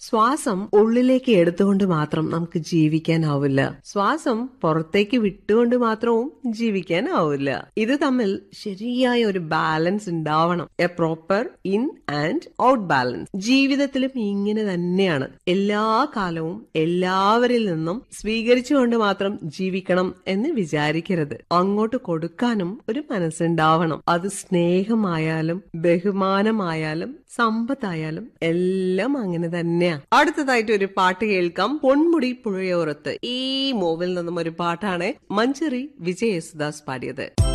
ശ്വാസം ഉള്ളിലേക്ക് എടുത്തുകൊണ്ട് മാത്രം നമുക്ക് ജീവിക്കാനാവില്ല ശ്വാസം പുറത്തേക്ക് വിട്ടുകൊണ്ട് മാത്രവും ജീവിക്കാനാവില്ല ഇത് തമ്മിൽ ശരിയായ ഒരു ബാലൻസ് ഉണ്ടാവണം a proper in and out balance ജീവിതത്തിലും ഇങ്ങനെ തന്നെയാണ് എല്ലാ കാലവും എല്ലാവരിൽ നിന്നും സ്വീകരിച്ചുകൊണ്ട് മാത്രം ജീവിക്കണം എന്ന് വിചാരിക്കരുത് അങ്ങോട്ട് കൊടുക്കാനും ഒരു മനസ്സുണ്ടാവണം അത് സ്നേഹമായാലും ബഹുമാനമായാലും സമ്പത്തായാലും എല്ലാം അങ്ങനെ തന്നെയാ അടുത്തതായിട്ട് ഒരു പാട്ട് കേൾക്കാം പൊന്മുടി പുഴയോരത്ത് ഈ മൂവിൽ നിന്നും ഒരു പാട്ടാണ് മഞ്ചറി വിജയ യേശുദാസ് പാടിയത്